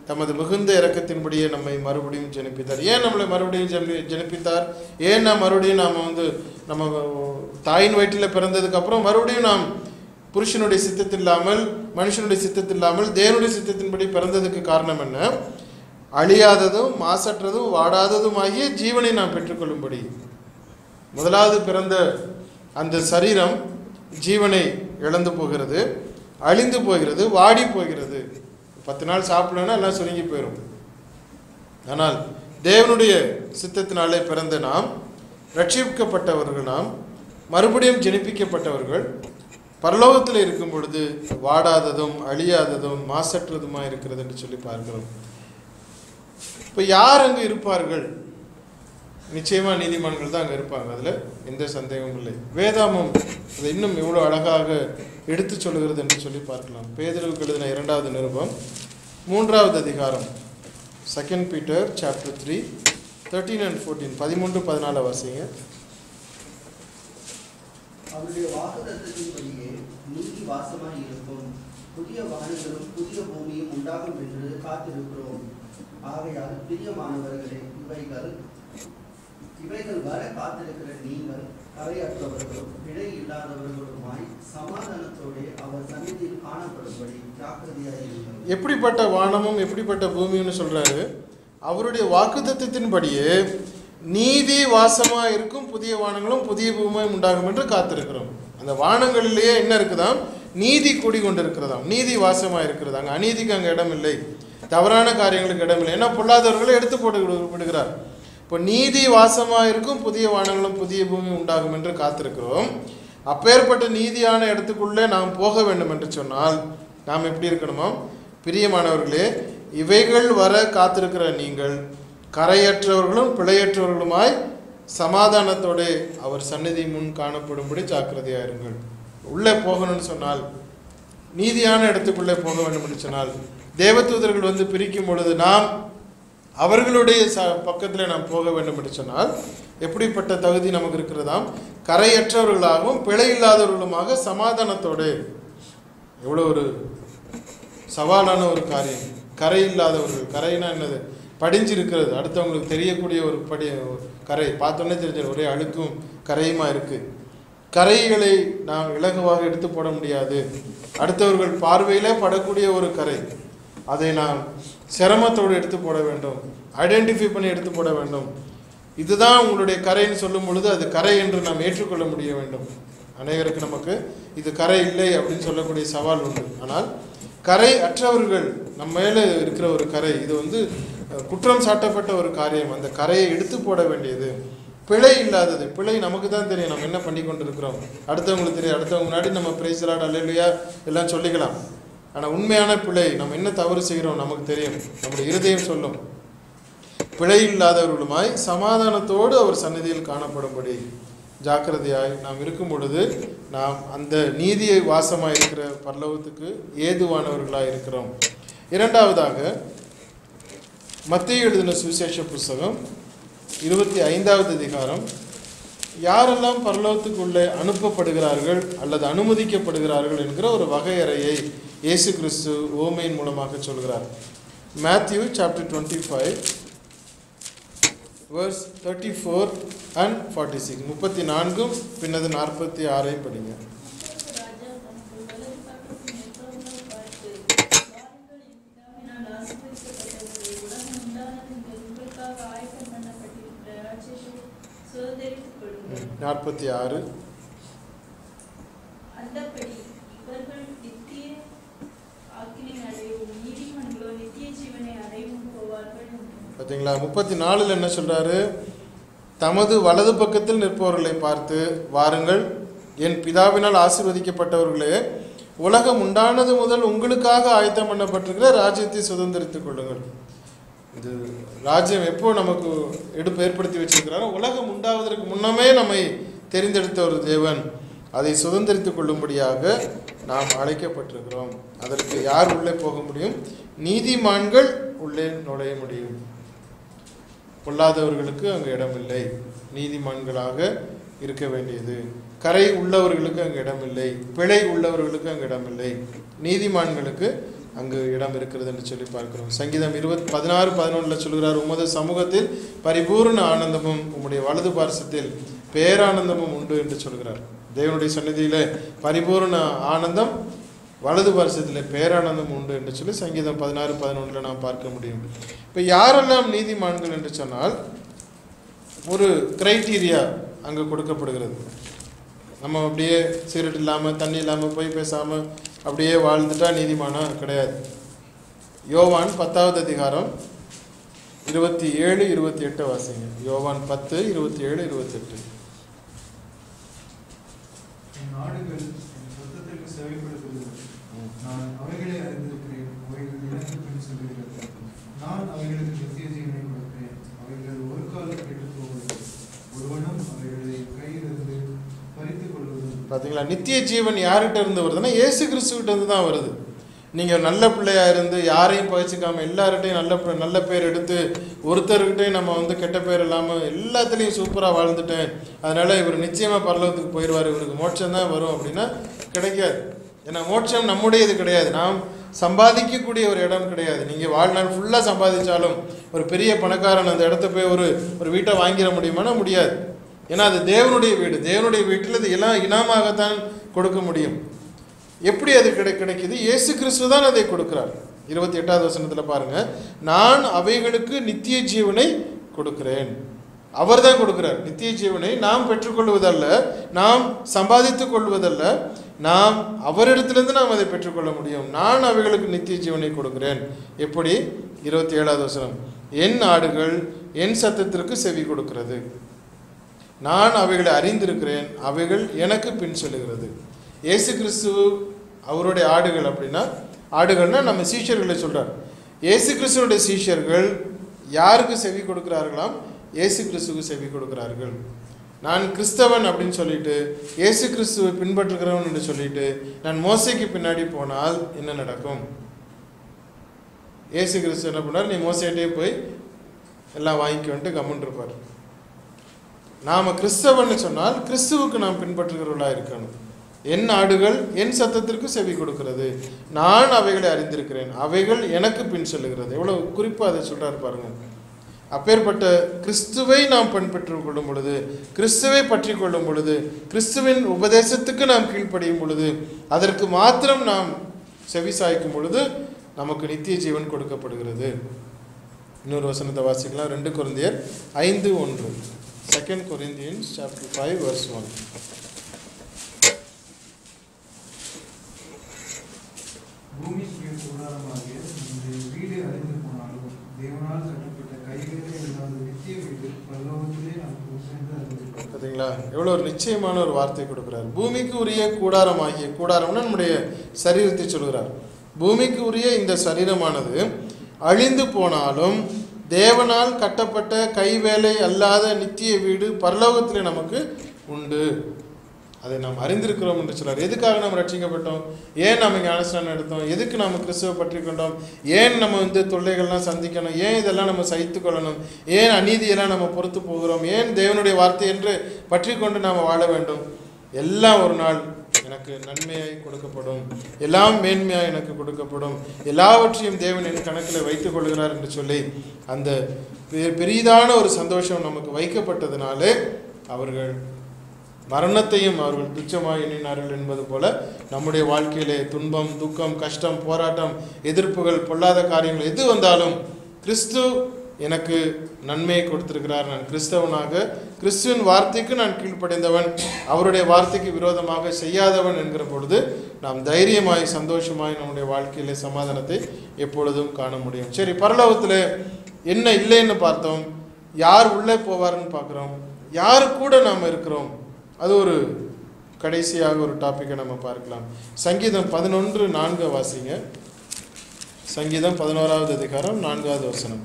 தமது மிகுந்த இரக்கத்தின்படியே நம்மை மறுபடியும் ஜெனிப்பித்தார் ஏன் நம்மளை மறுபடியும் ஜெனி ஜெனிப்பித்தார் ஏன் நாம் மறுபடியும் நாம் வந்து நம்ம தாயின் வயிற்றில் பிறந்ததுக்கு அப்புறம் மறுபடியும் நாம் புருஷனுடைய சித்தத்தில் இல்லாமல் மனுஷனுடைய சித்தத்தில் இல்லாமல் தேவனுடைய சித்தத்தின்படி பிறந்ததுக்கு காரணம் என்ன அழியாததும் மாசற்றதும் வாடாததுமாகிய ஜீவனை நாம் பெற்றுக்கொள்ளும்படி முதலாவது பிறந்த அந்த சரீரம் ஜீவனை இழந்து போகிறது அழிந்து போகிறது வாடி போகிறது பத்து நாள் சாப்பிடலன்னா எல்லாம் சுருங்கி போயிடும் ஆனால் தேவனுடைய சித்தத்தினாலே பிறந்த நாம் ரட்சிக்கப்பட்டவர்கள் நாம் மறுபடியும் ஜெனிப்பிக்கப்பட்டவர்கள் பரலோகத்தில் இருக்கும் பொழுது வாடாததும் அழியாததும் மாசற்றதுமாக இருக்கிறது என்று சொல்லி பார்க்கிறோம் இப்போ யார் அங்கு இருப்பார்கள் நிச்சயமா நீதிமான்கள் தான் அங்கே இருப்பாங்க அதில் எந்த சந்தேகமும் இல்லை வேதாமம் அதை இன்னும் எவ்வளோ அழகாக எடுத்து சொல்லுகிறது என்று சொல்லி பார்க்கலாம் பேதலுக்கு எழுதின இரண்டாவது நிருபம் மூன்றாவது அதிகாரம் second Peter chapter three thirteen and fourteen பதிமூன்று பதினாலு வாசிங்க அவருடைய வாக்குதத்தத்தின்படியே நீதி வாசமாய் இருக்கும் புதிய வானங்களும் புதிய பூமியும் உண்டாகும் என்று காத்திருக்கிறோம் ஆகையால் பிரியமானவர்களே இவைகள் இவைகள் வர காத்திருக்கிற நீங்கள் கரையற்றவர்களும் பிழை இல்லாதவர்களுமாய் சமாதானத்தோടെ அவர் சந்நிதியில் காணப்படும்படி ஜாக்கிரதையாயிருங்கள் எப்படிப்பட்ட வானமும் எப்படிப்பட்ட பூமியும்னு சொல்றாரு அவருடைய வாக்குத்தத்தின்படியே நீதி வாசமா இருக்கும் புதிய வானங்களும் புதிய பூமியும் உண்டாகும் என்று காத்திருக்கிறோம் அந்த வானங்களிலேயே என்ன இருக்குதாம் நீதி கூடி கொண்டு இருக்கிறதாம் நீதி வாசமா இருக்கிறது அங்க அநீதிக்கு அங்க இடம் இல்லை தவறான காரியங்களுக்கு இடம் இல்லை ஏன்னா பொல்லாதவர்களை எடுத்து போட்டு விடு- விடுகிறார் இப்போ நீதி வாசமா இருக்கும் புதிய வானங்களும் புதிய பூமி உண்டாகும் என்று காத்திருக்கிறோம் அப்பேற்பட்ட நீதியான இடத்துக்குள்ளே நாம் போக வேண்டும் என்று சொன்னால் நாம் எப்படி இருக்கணுமோ பிரியமானவர்களே இவைகள் வர காத்திருக்கிற நீங்கள் கரையற்றவர்களும் பிழையற்றவர்களுமாய் சமாதானத்தோட அவர் சந்நிதி முன் காணப்படும்படி ஜாக்கிரதையா இருங்கள் உள்ளே போகணும்னு சொன்னால் நீதியான இடத்துக்குள்ளே போக வேண்டும் என்று சொன்னால் தேவதூதர்கள் வந்து பிரிக்கும் பொழுது நாம் அவர்களுடைய ச பக்கத்தில் நாம் போக வேண்டும் என்று சொன்னால் எப்படிப்பட்ட தகுதி நமக்கு இருக்கிறதாம் கரையற்றவர்களாகவும் பிழை இல்லாதவர்களுமாக சமாதானத்தோடு எவ்வளோ ஒரு சவாலான ஒரு காரியம் கரை இல்லாதவர்கள் கரைனா என்னது படிஞ்சிருக்கிறது அடுத்தவங்களுக்கு தெரியக்கூடிய ஒரு படி கரை பார்த்தோன்னே தெரிஞ்சிடும் ஒரே அழுக்கும் கரையுமா இருக்கு கரைகளை நாம் இலகுவாக எடுத்து போட முடியாது அடுத்தவர்கள் பார்வையிலே படக்கூடிய ஒரு கரை அதை நாம் சிரமத்தோடு எடுத்து போட வேண்டும் ஐடென்டிஃபை பண்ணி எடுத்து போட வேண்டும் இதுதான் உங்களுடைய கரைன்னு சொல்லும் பொழுது அது கரை என்று நாம் ஏற்றுக்கொள்ள முடிய வேண்டும் அநேகருக்கு நமக்கு இது கரை இல்லை அப்படின்னு சொல்லக்கூடிய சவால் உண்டு ஆனால் கரை அற்றவர்கள் நம்ம மேலே இருக்கிற ஒரு கரை இது வந்து அஹ், குற்றம் சாட்டப்பட்ட ஒரு காரியம் அந்த கரையை எடுத்து போட வேண்டியது பிழை இல்லாதது பிழை நமக்கு தான் தெரியும் நம்ம என்ன பண்ணி கொண்டு இருக்கிறோம் அடுத்தவங்களுக்கு தெரியும் அடுத்தவங்க முன்னாடி நம்ம பிரைஸ்லாட் அல்லையா எல்லாம் சொல்லிக்கலாம் ஆனால் உண்மையான பிழை நம்ம என்ன தவறு செய்கிறோம் நமக்கு தெரியும் நம்முடைய இருதயம் சொல்லும் பிழை இல்லாதவர்களுமாய் சமாதானத்தோடு அவர் சந்நிதியில் காணப்படும்படி ஜாக்கிரதையாய் நாம் இருக்கும் பொழுது நாம் அந்த நீதியை வாசமாய் இருக்கிற பரலோகத்துக்கு ஏதுவானவர்களாய் இருக்கிறோம் இரண்டாவதாக மத்திய எழுதின சுவிசேஷ புஸ்தகம் இருபத்தி ஐந்தாவது அதிகாரம் யாரெல்லாம் பரலோகத்துக்குள்ளே அனுப்பப்படுகிறார்கள் அல்லது அனுமதிக்கப்படுகிறார்கள் என்கிற ஒரு வகையறையை இயேசு கிறிஸ்து ஓமையின் மூலமாக சொல்கிறார் Matthew chapter twenty five verse thirty four and forty six முப்பத்தி நான்கும் பின்னது நாற்பத்தி ஆறையும் படிங்க ராஜா தமக்கு வலது பக்கத்தில் நிற்பவர்களை பார்த்து, வாருங்கள் என் பிதாவினால் ஆசீர்வதிக்கப்பட்டவர்களே, உலகம் உண்டானது முதல் உங்களுக்காக ஆயத்தம் பண்ணப்பட்டிருக்கிற ராஜ்யத்தை சுதந்தரித்துக் கொள்ளுங்கள். நாற்பத்தி ஆறு அந்தப்படி இவர்கள் நித்திய ஆக்கினை அடையவும் நீதிமன்றங்களோ நித்திய ஜீவனை அடையவும் போவார்கள் என்றார். பார்த்தீங்களா முப்பத்தி நாலில் என்ன சொல்றாரு தமது வலது பக்கத்தில் நிற்பவர்களை பார்த்து வாருங்கள் என் பிதாவினால் ஆசீர்வதிக்கப்பட்டவர்களே உலகம் உண்டானது முதல் உங்களுக்காக ஆயத்தம் பண்ணப்பட்டிருக்கிற ராஜ்யத்தை சுதந்திரித்துக் கொள்ளுங்கள் இது ராஜ்யம் எப்போ நமக்கு எடுப்பு ஏற்படுத்தி வச்சிருக்கிறாரோ உலகம் உண்டாவதற்கு முன்னமே நம்மை தெரிந்தெடுத்த ஒரு தேவன் அதை சுதந்திரித்துக் கொள்ளும்படியாக நாம் அழைக்கப்பட்டிருக்கிறோம் அதற்கு யார் உள்ளே போக முடியும் நீதிமான்கள் உள்ளே நுழைய முடியும் பொல்லாதவர்களுக்கு அங்கு இடமில்லை நீதிமான்களாக இருக்க வேண்டியது கரை உள்ளவர்களுக்கு அங்கு இடமில்லை பிழை உள்ளவர்களுக்கு அங்கு இடமில்லை நீதிமான்களுக்கு அங்கு இடம் இருக்கிறது என்று சொல்லி பார்க்கிறோம் சங்கீதம் இருபத் பதினாறு பதினொன்றில் சொல்கிறார் உமது சமூகத்தில் பரிபூர்ண ஆனந்தமும் உம்முடைய வலது பார்சத்தில் பேரானந்தமும் உண்டு என்று சொல்கிறார் தேவனுடைய சந்நிதியிலே பரிபூர்ண ஆனந்தம் வலது பார்சத்தில் பேரானந்தம் உண்டு என்று சொல்லி சங்கீதம் பதினாறு பதினொன்றில் நாம் பார்க்க முடியும் இப்போ யாரெல்லாம் நீதிமான்கள் என்று சொன்னால் ஒரு கிரைட்டீரியா அங்கே கொடுக்கப்படுகிறது நம்ம அப்படியே சிகரெட் இல்லாமல் தண்ணி இல்லாமல் போய் பேசாமல் அப்படியே வாழ்ந்துட்டா நீதிமானா கிடையாது யோவான் பத்தாவது அதிகாரம் இருபத்தி ஏழு இருபத்தி எட்டு வாசிங்க யோவான் பத்து இருபத்தி ஏழு இருபத்தெட்டு என் ஆடுகள் என் சத்தத்திற்கு செவிப்படுத்துகிறது நான் அவைகளை அறிந்திருக்கிறேன் அவைகள் எனக்கு பின் சொல்லுகிறது நான் அவைகளுக்கு நித்திய ஜீவனை கொடுக்கிறேன் அவைகள் ஒரு காலம் கெட்டுப் போவது ஒருவனும் அவைகளை கையிலிருந்து பறித்துக் கொள்வதும் பார்த்தீங்களா நித்திய ஜீவன் யார்கிட்ட இருந்து வருதுன்னா இயேசு கிறிஸ்துவிட்ட இருந்து தான் வருது நீங்கள் நல்ல பிள்ளையா இருந்து யாரையும் பகிச்சுக்காம எல்லார்கிட்டையும் நல்ல பே- நல்ல பேர் எடுத்து ஒருத்தர்கிட்டையும் நம்ம வந்து கெட்ட பேர் இல்லாமல் எல்லாத்துலேயும் சூப்பராக வாழ்ந்துட்டேன் அதனால இவர் நிச்சயமாக பரலோகத்துக்கு போயிடுவார் இவருக்கு மோட்சம் தான் வரும் அப்படின்னா கிடைக்காது ஏன்னா மோட்சம் நம்முடையது கிடையாது நாம் சம்பாதிக்கக்கூடிய ஒரு இடம் கிடையாது நீங்கள் வாழ்நாள் ஃபுல்லாக சம்பாதிச்சாலும் ஒரு பெரிய பணக்காரன் அந்த இடத்த போய் ஒரு ஒரு வீட்டை வாங்கிட முடியுமானா முடியாது ஏன்னா அது தேவனுடைய வீடு தேவனுடைய வீட்டில் இது எல்லாம் இனாமாகத்தான் கொடுக்க முடியும் எப்படி அது கிடை கிடைக்குது இயேசு கிறிஸ்து தான் அதை கொடுக்கிறார் இருபத்தி எட்டாவது வசனத்தில் பாருங்க நான் அவைகளுக்கு நித்திய ஜீவனை கொடுக்கிறேன் அவர் தான் கொடுக்கிறார் நித்திய ஜீவனை நாம் பெற்றுக்கொள்வதல்ல நாம் சம்பாதித்துக் கொள்வதல்ல நாம் அவரிடத்திலிருந்து நாம் அதை பெற்றுக்கொள்ள முடியும் நான் அவைகளுக்கு நித்திய ஜீவனை கொடுக்கிறேன் எப்படி இருபத்தி ஏழாவது வசனம் என் ஆடுகள் என் சத்தத்திற்கு செவி கொடுக்கிறது நான் அவைகளை அறிந்திருக்கிறேன் அவைகள் எனக்கு பின் செல்லுகிறது இயேசு கிறிஸ்து அவருடைய ஆடுகள் அப்படின்னா ஆடுகள்னா நம்ம சீஷர்களை சொல்றார் இயேசு கிறிஸ்துவனுடைய சீஷர்கள் யாருக்கு செவி கொடுக்கிறார்களாம் இயேசு கிறிஸ்துவுக்கு செவி கொடுக்கிறார்கள் நான் கிறிஸ்தவன் அப்படின்னு சொல்லிட்டு இயேசு கிறிஸ்துவை பின்பற்றுகிறவன் என்று சொல்லிட்டு நான் மோசைக்கு பின்னாடி போனால் என்ன நடக்கும் இயேசு கிறிஸ்து என்ன பண்ணார் நீ மோசையிட்டே போய் எல்லாம் வாங்கிக்கொண்டு கம்முன்னு இருப்பார் நாம கிறிஸ்தவன்னு சொன்னால் கிறிஸ்துவுக்கு நாம் பின்பற்றுகிறவர்களாக இருக்கணும் என் ஆடுகள் என் சத்தத்திற்கு செவி கொடுக்கிறது நான் அவைகளை அறிந்திருக்கிறேன் அவைகள் எனக்கு பின் செல்லுகிறது எவ்வளவு குறிப்பாக அதை சொல்றாரு பாருங்க அப்பேற்பட்ட கிறிஸ்துவை நாம் பின்பற்றிக் கொள்ளும் பொழுது கிறிஸ்துவை பற்றி கொள்ளும் பொழுது கிறிஸ்துவின் உபதேசத்துக்கு நாம் கீழ்ப்படியும் பொழுது அதற்கு மாத்திரம் நாம் செவி சாய்க்கும் பொழுது நமக்கு நித்திய ஜீவன் கொடுக்கப்படுகிறது இன்னொரு வசனத்தை வாசிக்கலாம் ரெண்டு குருந்தியர் ஐந்து ஒன்று second Corinthians chapter five verse one பூமிக்கு கூடாரமாகிய நம்முடைய வீடு அழிந்து போனாலும் தேவனால் கட்டப்பட்ட கைகளே இல்லாத நித்திய வீடு பரலோகத்திலே நமக்கு உண்டு என்று அறிந்திருக்கிறோம் பார்த்தீங்களா எவ்வளோ ஒரு நிச்சயமான ஒரு வார்த்தை கொடுக்குறார் பூமிக்கு உரிய கூடாரம் ஆகிய கூடாரம்னா நம்முடைய சரீரத்தை சொல்கிறார் பூமிக்கு உரிய இந்த சரீரமானது அழிந்து போனாலும் தேவனால் கட்டப்பட்ட கைவேலை அல்லாத நித்திய வீடு பரலோகத்திலே நமக்கு உண்டு அதை நாம் அறிந்திருக்கிறோம் என்று சொல்றார் எதுக்காக நாம் ரட்சிக்கப்பட்டோம் ஏன் நம்ம ஞானஸ்நானம் எடுத்தோம் எதுக்கு நாம் கிறிஸ்துவை பற்றி கொண்டோம் ஏன் நம்ம வந்து தொல்லைகள்லாம் சந்திக்கணும் ஏன் இதெல்லாம் நம்ம சகித்து கொள்ளணும் ஏன் அநீதியெல்லாம் நம்ம பொறுத்து போகிறோம் ஏன் தேவனுடைய வார்த்தை என்று பற்றி கொண்டு நாம் வாழ வேண்டும் எல்லாம் ஒரு நாள் எனக்கு நன்மையாய் கொடுக்கப்படும் எல்லாம் மேன்மையாய் எனக்கு கொடுக்கப்படும் எல்லாவற்றையும் தேவன் என் கணக்கில் வைத்துக் கொள்கிறார் என்று சொல்லி அந்த பெ- பெரிதான ஒரு சந்தோஷம் நமக்கு வைக்கப்பட்டதினாலே அவர்கள் மரணத்தையும் அவர்கள் துச்சமாய் எண்ணினார்கள் என்பது போல நம்முடைய வாழ்க்கையிலே துன்பம் துக்கம் கஷ்டம் போராட்டம் எதிர்ப்புகள் பொல்லாத காரியங்கள் எது வந்தாலும் கிறிஸ்து எனக்கு நன்மையை கொடுத்திருக்கிறார் நான் கிறிஸ்தவனாக கிறிஸ்துவின் வார்த்தைக்கு நான் கீழ்ப்படைந்தவன் அவருடைய வார்த்தைக்கு விரோதமாக செய்யாதவன் என்கிற பொழுது நாம் தைரியமாய் சந்தோஷமாய் நம்முடைய வாழ்க்கையிலே சமாதானத்தை எப்பொழுதும் காண முடியும் சரி பரலோகத்தில் என்ன இல்லைன்னு பார்த்தோம் யார் உள்ளே போவார்னு பார்க்குறோம் யார் கூட நாம் இருக்கிறோம் அது ஒரு கடைசியாக ஒரு டாப்பிக்கை நம்ம பார்க்கலாம் சங்கீதம் பதினொன்று நான்கு வாசிங்க சங்கீதம் பதினோராவது அதிகாரம் நான்காவது வசனம்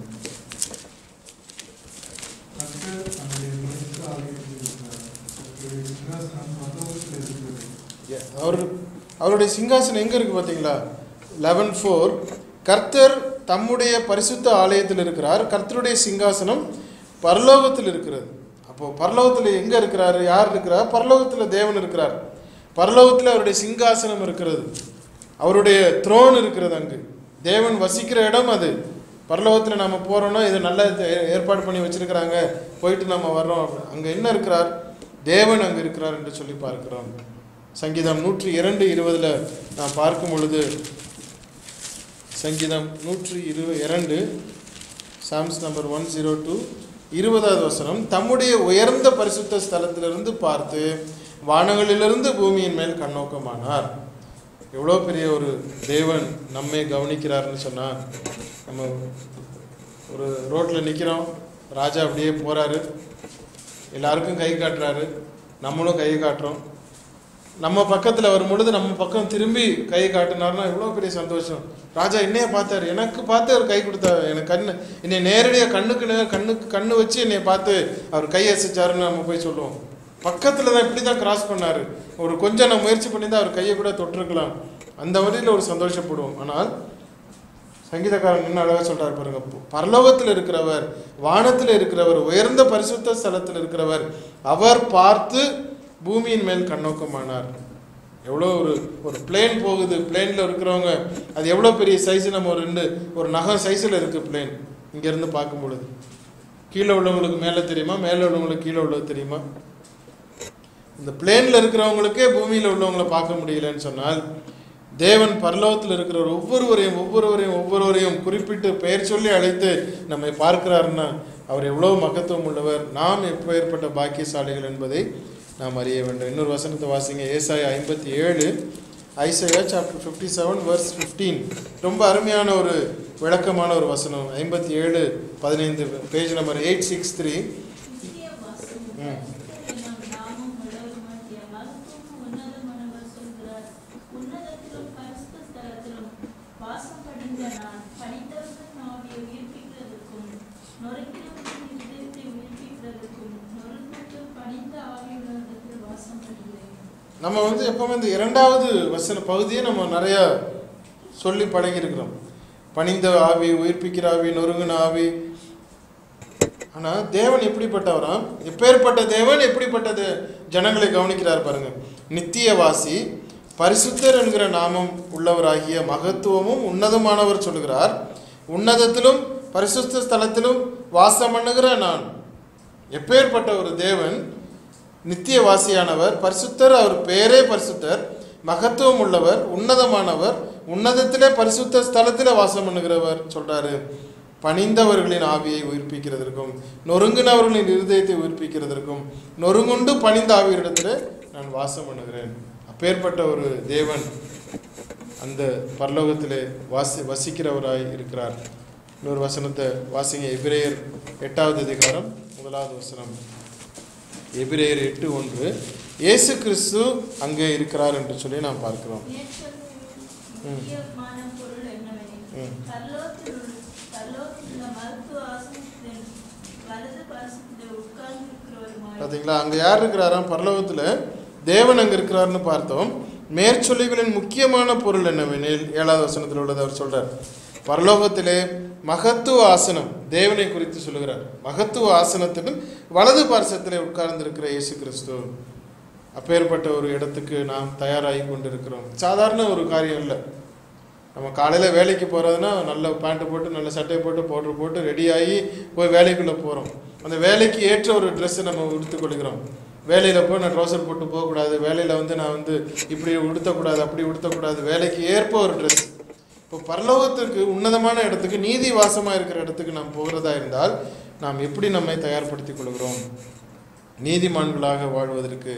கர்த்தர் தம்முடைய பரிசுத்த ஆலயத்தில் இருக்கிறார். கர்த்தருடைய சிங்காசனம் பரலோகத்தில் இருக்கிறது. Yeah, அவர் அவருடைய சிங்காசனம் எங்கே இருக்குது பார்த்தீங்களா லெவன் ஃபோர் கர்த்தர் தம்முடைய பரிசுத்த ஆலயத்தில் இருக்கிறார் கர்த்தருடைய சிங்காசனம் பரலோகத்தில் இருக்கிறது அப்போது பரலோகத்தில் எங்கே இருக்கிறார் யார் இருக்கிறார் பரலோகத்தில் தேவன் இருக்கிறார் பரலோகத்தில் அவருடைய சிங்காசனம் இருக்கிறது அவருடைய த்ரோன் இருக்கிறது அங்கு தேவன் வசிக்கிற இடம் அது பரலோகத்தில் நம்ம போகிறோன்னா இது நல்ல ஏ- ஏற்பாடு பண்ணி வச்சிருக்கிறாங்க போயிட்டு நம்ம வர்றோம் அங்கே என்ன இருக்கிறார் தேவன் அங்கே இருக்கிறார் என்று சொல்லி பார்க்கிறோம் சங்கீதம் நூற்றி இரண்டு இருபதில் நாம் பார்க்கும் பொழுது சங்கீதம் நூற்றி இரு இரண்டு Psalms number one zero two இருபதாவது வசனம் தம்முடைய உயர்ந்த பரிசுத்த ஸ்தலத்திலிருந்து பார்த்து வானங்களிலிருந்து பூமியின் மேல் கண்ணோக்கமானார் எவ்வளோ பெரிய ஒரு தேவன் நம்மை கவனிக்கிறார்னு சொன்னால் நம்ம ஒரு ரோட்டில் நிற்கிறோம் ராஜா அப்படியே போகிறாரு எல்லாருக்கும் கை காட்டுறாரு நம்மளும் கை காட்டுறோம் நம்ம பக்கத்தில் வரும் பொழுது நம்ம பக்கம் திரும்பி கை காட்டினார்னா எவ்வளோ பெரிய சந்தோஷம் ராஜா என்னைய பார்த்தாரு எனக்கு பார்த்து அவர் கை கொடுத்தாரு எனக்கு கண்ணு என்னை நேரடியாக கண்ணுக்கு நேர் கண்ணுக்கு கண்ணு வச்சு என்னை பார்த்து அவர் கை அசைச்சாருன்னு நம்ம போய் சொல்லுவோம் பக்கத்தில் தான் இப்படி தான் கிராஸ் பண்ணார் ஒரு கொஞ்சம் நம்ம முயற்சி பண்ணி தான் அவர் கையை கூட தொட்டிருக்கலாம் அந்த வழியில் ஒரு சந்தோஷப்படுவோம் ஆனால் சங்கீதக்காரன் என்ன அழகாக சொல்றாரு பாருங்க பரலோகத்தில் இருக்கிறவர் வானத்தில் இருக்கிறவர் உயர்ந்த பரிசுத்த ஸ்தலத்தில் இருக்கிறவர் அவர் பார்த்து பூமியின் மேல் கண்ணோக்கமானார் எவ்வளோ ஒரு ஒரு பிளேன் போகுது பிளேனில் இருக்கிறவங்க அது எவ்வளோ பெரிய சைஸ் நம்ம ஒரு ரெண்டு ஒரு நகம் சைஸில் இருக்குது பிளேன் இங்கேருந்து பார்க்கும் பொழுது கீழே உள்ளவங்களுக்கு மேலே தெரியுமா மேலே உள்ளவங்களுக்கு கீழே உள்ளது தெரியுமா இந்த பிளேனில் இருக்கிறவங்களுக்கே பூமியில் உள்ளவங்கள பார்க்க முடியலன்னு சொன்னால் தேவன் பரலோகத்தில் இருக்கிற ஒவ்வொருவரையும் ஒவ்வொருவரையும் ஒவ்வொருவரையும் குறிப்பிட்டு பெயர் சொல்லி அழைத்து நம்மை பார்க்கிறாருன்னா அவர் எவ்வளோ மகத்துவம் உள்ளவர் நாம் எப்பேற்பட்ட பாக்கியசாலிகள் என்பதை நாம் அறிய வேண்டும் இன்னொரு வசனத்தை வாசிங்க ஏசாயா ஐம்பத்தி ஏழு Isaiah chapter fifty seven verse fifteen ரொம்ப அருமையான ஒரு விளக்கமான ஒரு வசனம் ஐம்பத்தி ஏழு பதினைந்து page number eight six three நித்திய வாசம் ம். எனும் நாமம் உள்ளவருமாகிய மகத்துவம் உன்னதமானவர் சொல்கிறார். உன்னதத்திலும் பரிசுத்த ஸ்தலத்திலும் வாசம் படிந்த நான் பணிந்தவர்களின் ஆவியை உயிர்ப்பிக்கிறதற்கும், நொறுங்கினவர்களின் இருதயத்தை உயிர்ப்பிக்கிறதற்கும், நொறுங்குண்டு பணிந்த ஆவியுள்ளவரிடத்தில் வாசம் பண்ணுகிறேன். நம்ம வந்து எப்பவுமே இந்த இரண்டாவது வசன பகுதியை நம்ம நிறைய சொல்லி பழகியிருக்கிறோம் பணிந்த ஆவி உயிர்ப்பிக்கிற ஆவி நொறுங்கின ஆவி ஆனால் தேவன் எப்படிப்பட்டவராம் எப்பேற்பட்ட தேவன் எப்படிப்பட்டது ஜனங்களை கவனிக்கிறார் பாருங்க நித்தியவாசி பரிசுத்தர் என்கிற நாமம் உள்ளவராகிய மகத்துவமும் உன்னதமானவர் சொல்கிறார் உன்னதத்திலும் பரிசுத்த ஸ்தலத்திலும் வாசம் பண்ணுகிற நான் எப்பேற்பட்ட ஒரு தேவன் நித்தியவாசியானவர் பரிசுத்தர் அவர் பேரே பரிசுத்தர் மகத்துவம் உள்ளவர் உன்னதமானவர் உன்னதத்திலே பரிசுத்த ஸ்தலத்திலே வாசம் பண்ணுகிறவர் சொல்றாரு பணிந்தவர்களின் ஆவியை உயிர்ப்பிக்கிறதற்கும் நொறுங்கினவர்களின் இருதயத்தை உயிர்ப்பிக்கிறதற்கும் நொறுங்குண்டு பணிந்த ஆவியரிடத்திலே நான் வாசம் பண்ணுகிறேன் அப்பேற்பட்ட ஒரு தேவன் அந்த பரலோகத்திலே வாசி வசிக்கிறவராய் இருக்கிறார் இன்னொரு வசனத்தை வாசிங்க எபிரேயர் எட்டாவது அதிகாரம் முதலாவது வசனம் எபிரேயர் எட்டு ஒன்று இயேசு கிறிஸ்து அங்கே இருக்கிறார் என்று சொல்லி நாம் பார்க்கிறோம் மேற்சொல்லும் முக்கியமான பொருள் என்னவெனில், ம். பரலோகத்தில் உள்ள- பரலோகத்தில் உள்ள மருத்துவ ஆசனத்தின் வலது பாசத்திலே உட்கார்ந்திருக்கிறவருமாய் பார்த்தீங்களா அங்கே யார் இருக்கிறாராம் பரலோகத்தில் தேவன் அங்கே இருக்கிறார்னு பார்த்தோம் மேற்சொல்லிகளின் முக்கியமான பொருள் என்னவெனில் ஏழாவது வசனத்தில் உள்ளது அவர் சொல்றார் பரலோகத்திலே மகத்துவ ஆசனம் தேவனை குறித்து சொல்லுகிறார் மகத்துவ ஆசனத்தின் வலது பார்சத்திலே உட்கார்ந்திருக்கிற இயேசு கிறிஸ்து அப்பேற்பட்ட ஒரு இடத்துக்கு நாம் தயாராகி கொண்டிருக்கிறோம் சாதாரண ஒரு காரியம் இல்லை நம்ம காலையில் வேலைக்கு போகிறதுனா நல்ல பேண்ட்டு போட்டு நல்ல சட்டை போட்டு பவுடர் போட்டு ரெடியாகி போய் வேலைக்குள்ளே போகிறோம் அந்த வேலைக்கு ஏற்ற ஒரு ட்ரெஸ்ஸை நம்ம உடுத்துக்கொள்கிறோம் வேலையில் போய் நான் ட்ரௌசர் போட்டு போகக்கூடாது வேலையில் வந்து நான் வந்து இப்படி உடுத்தக்கூடாது அப்படி உடுத்தக்கூடாது வேலைக்கு ஏற்ப ஒரு ட்ரெஸ் இப்போ பரலோகத்துக்கு உன்னதமான இடத்துக்கு நீதி வாசமாக இருக்கிற இடத்துக்கு நாம் போகிறதா இருந்தால் நாம் எப்படி நம்மை தயார்படுத்திக் கொள்கிறோம் நீதிமான்களாக வாழ்வதற்கு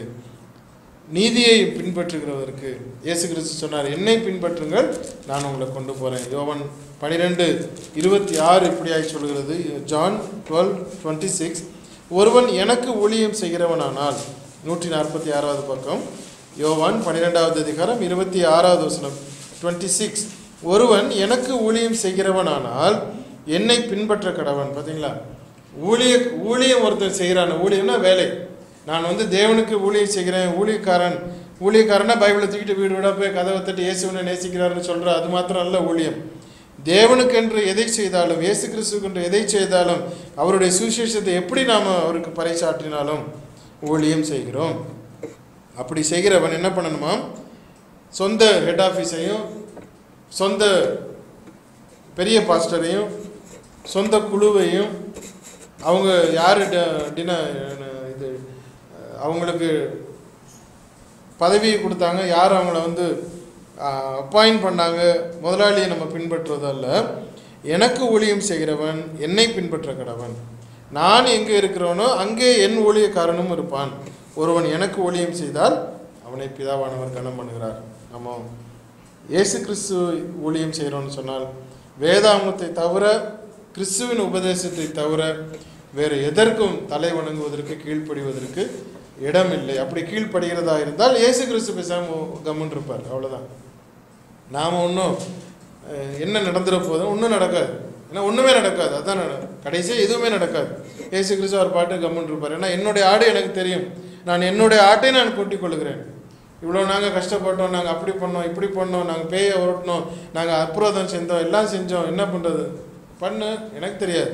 நீதியை பின்பற்றுகிறவருக்கு இயேசு கிறிஸ்து சொன்னார் என்னை பின்பற்றுங்கள் நான் உங்களை கொண்டு போகிறேன் யோவன் பனிரெண்டு இருபத்தி ஆறு இப்படியாய் சொல்கிறது ஜான் டுவெல் டுவெண்ட்டி சிக்ஸ் ஒருவன் எனக்கு ஊழியம் செய்கிறவனானால் நூற்றி நாற்பத்தி ஆறாவது பக்கம் யோவான் பன்னிரெண்டாவது அதிகாரம் இருபத்தி ஆறாவது வசனம் டுவெண்ட்டி சிக்ஸ் ஒருவன் எனக்கு ஊழியம் செய்கிறவனானால் என்னை பின்பற்ற கடவன் பார்த்தீங்களா ஊழிய ஊழியம் ஒருத்தன் செய்கிறான் ஊழியம்னா வேலை நான் வந்து தேவனுக்கு ஊழியம் செய்கிறேன் ஊழியக்காரன் ஊழியக்காரனா பைபிளை தூக்கிட்டு வீடு வீடாக போய் கதவை தட்டி இயேசுவனை நேசிக்கிறாருன்னு சொல்கிற அது மாத்திரம் அல்ல ஊழியம் தேவனுக்கென்று எதை செய்தாலும் இயேசு கிறிஸ்துக்கென்று எதை செய்தாலும் அவருடைய சுவிசேஷத்தை எப்படி நாம் அவருக்கு பறைசாற்றினாலும் ஊழியம் செய்கிறோம் அப்படி செய்கிறவன் என்ன பண்ணணுமா சொந்த ஹெட் ஆஃபீஸையும் சொந்த பெரிய பாஸ்டரையும் சொந்த குழுவையும் அவங்க யார் டின இது அஹ், அவங்களுக்கு பதவியை கொடுத்தாங்க யார் அவங்கள வந்து அப்பாயிண்ட் பண்ணாங்க முதலாளியை நம்ம பின்பற்றுவதல்ல எனக்கு ஊழியம் செய்கிறவன் என்னை பின்பற்ற கடவன் நான் எங்கே இருக்கிறவனோ அங்கே என் ஊழியக்காரனும் இருப்பான் ஒருவன் எனக்கு ஊழியம் செய்தால் அவனை பிதாவானவர் கனம் பண்ணுகிறார் நம்ம இயேசு கிறிஸ்து ஊழியம் செய்கிறோன்னு சொன்னால் வேதாங்கத்தை தவிர கிறிஸ்துவின் உபதேசத்தை தவிர வேறு எதற்கும் தலை வணங்குவதற்கு கீழ்ப்படிவதற்கு இடம் இல்லை அப்படி கீழ்ப்படுகிறதா இருந்தால் இயேசு கிறிஸ்து பேசாம கம்முன்னு இருப்பார் அவ்வளவுதான் நாம் ஒன்றும் என்ன நடந்துட போதும் ஒன்றும் நடக்காது ஏன்னா ஒன்றுமே நடக்காது அதான் நட கடைசியாக எதுவுமே நடக்காது இயேசு கிறிஸ்து அவர் பாட்டு கம்முன்னு இருப்பார் ஏன்னா என்னுடைய ஆடு எனக்கு தெரியும் நான் என்னுடைய ஆட்டை நான் கூட்டிக் கொள்கிறேன் இவ்வளோ நாங்கள் கஷ்டப்பட்டோம் நாங்கள் அப்படி பண்ணோம் இப்படி பண்ணோம் நாங்கள் பேயை உருட்டினோம் நாங்கள் அப்புரோதம் செஞ்சோம் எல்லாம் செஞ்சோம் என்ன பண்ணுறது பண்ணு எனக்கு தெரியாது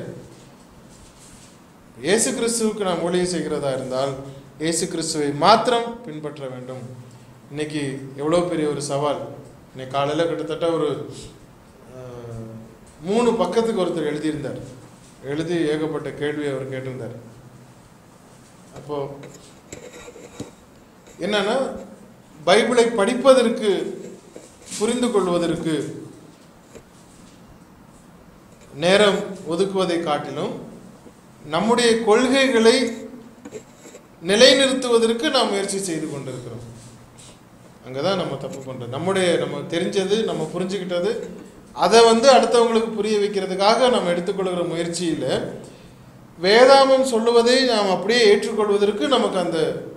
இயேசு கிறிஸ்துவுக்கு நாம் ஊழியம் செய்கிறதா இருந்தால் இயேசு கிறிஸ்துவை மாத்திரம் பின்பற்ற வேண்டும் இன்னைக்கு எவ்வளோ பெரிய ஒரு சவால் இன்னைக்கு காலையில் கிட்டத்தட்ட ஒரு அஹ், மூணு பக்கத்துக்கு ஒருத்தர் எழுதியிருந்தார் எழுதி ஏகப்பட்ட கேள்வி அவர் கேட்டிருந்தார் அப்போ என்னன்னா பைபிளை படிப்பதற்கு புரிந்து கொள்வதற்கு நேரம் ஒதுக்குவதை காட்டிலும் நம்முடைய கொள்கைகளை நிலைநிறுத்துவதற்கு நாம் முயற்சி செய்து கொண்டிருக்கிறோம் அங்கதான் நம்ம தப்பு பண்றோம் நம்முடைய நம்ம தெரிஞ்சது நம்ம புரிஞ்சுக்கிட்டது அதை வந்து அடுத்தவங்களுக்கு புரிய வைக்கிறதுக்காக நம்ம எடுத்துக்கொள்கிற முயற்சியில் வேதாமம் சொல்லுவதை நாம் அப்படியே ஏற்றுக்கொள்வதற்கு நமக்கு அந்த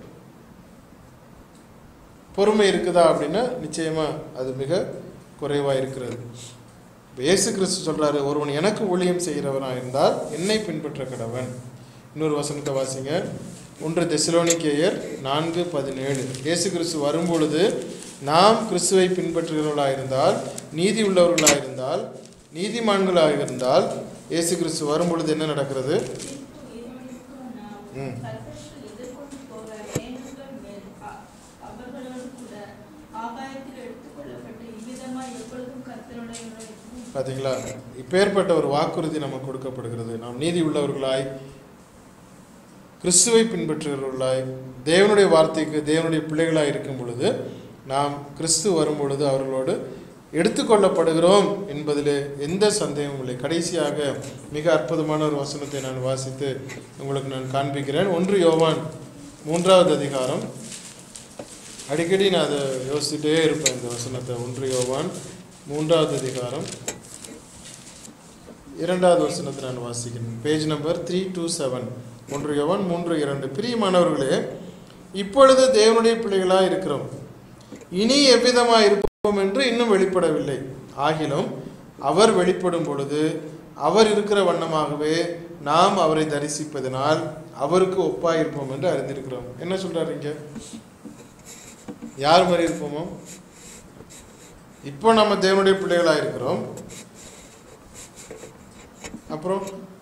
பொறுமை இருக்குதா அப்படின்னா நிச்சயமா அது மிக குறைவாக இருக்கிறது இப்ப இயேசு கிறிஸ்து சொல்றாரு ஒருவன் எனக்கு ஊழியம் செய்கிறவனாக இருந்தால் என்னை பின்பற்ற கடவன் இன்னொரு வசனத்தை வாசிங்க ஒன்று தெசலோனிக்கேயர் நான்கு பதினேழு இயேசு கிறிஸ்து வரும்பொழுது நாம் கிறிஸ்துவை பின்பற்றுகிறவர்களாக இருந்தால் நீதி உள்ளவர்களாக இருந்தால் நீதிமான்களாக இருந்தால் இயேசு கிறிஸ்து வரும்பொழுது என்ன நடக்கிறது தீர்ப்பு இருவருக்கும் நாம் ம். கர்த்தருக்கு எதிர்கொண்டு போக மேகங்கள் மேல் அ- அவர்களோடு கூட ஆகாயத்தில் எடுத்துக்கொள்ளப்பட்டு இவ்விதமாய் எப்பொழுதும் கர்த்தருடையவர்களாய் இருப்போம். பார்த்தீங்களா இப்பேற்பட்ட ஒரு வாக்குறுதி நமக்கு கொடுக்கப்படுகிறது நாம் நீதி உள்ளவர்களாய் கிறிஸ்துவை பின்பற்றுகிறவர்களாய் தேவனுடைய வார்த்தைக்கு தேவனுடைய பிள்ளைகளாய் இருக்கும் பொழுது நாம் கிறிஸ்து வரும் பொழுது அவர்களோடு எடுத்துக்கொள்ளப்படுகிறோம் என்பதிலே எந்த சந்தேகமும் இல்லை கடைசியாக மிக அற்புதமான ஒரு வசனத்தை நான் வாசித்து உங்களுக்கு நான் காண்பிக்கிறேன் ஒன்று யோவான் மூன்றாவது அதிகாரம் அடிக்கடி நான் அதை யோசிச்சுட்டே இருப்பேன் இந்த வசனத்தை ஒன்று யோவான் மூன்றாவது அதிகாரம் இரண்டாவது வசனத்தை நான் வாசிக்கிறேன் page number three two seven ஒன்று யோவான் மூன்று இரண்டு பிரியமானவர்களே இப்பொழுது தேவனுடைய பிள்ளைகளாக இருக்கிறோம் இனி எவ்விதமாக இருப்போம் என்று இன்னும் வெளிப்படவில்லை ஆகிலும் அவர் வெளிப்படும் பொழுது அவர் இருக்கிற வண்ணமாகவே நாம் அவரை தரிசிப்பதனால் அவருக்கு ஒப்பாய் இருப்போம் என்று அறிந்திருக்கிறோம் என்ன சொல்றாரு இங்க யார் மாதிரி இருப்போமோ இப்போ நம்ம தேவனுடைய பிள்ளைகளாக இருக்கிறோம் அப்புறம்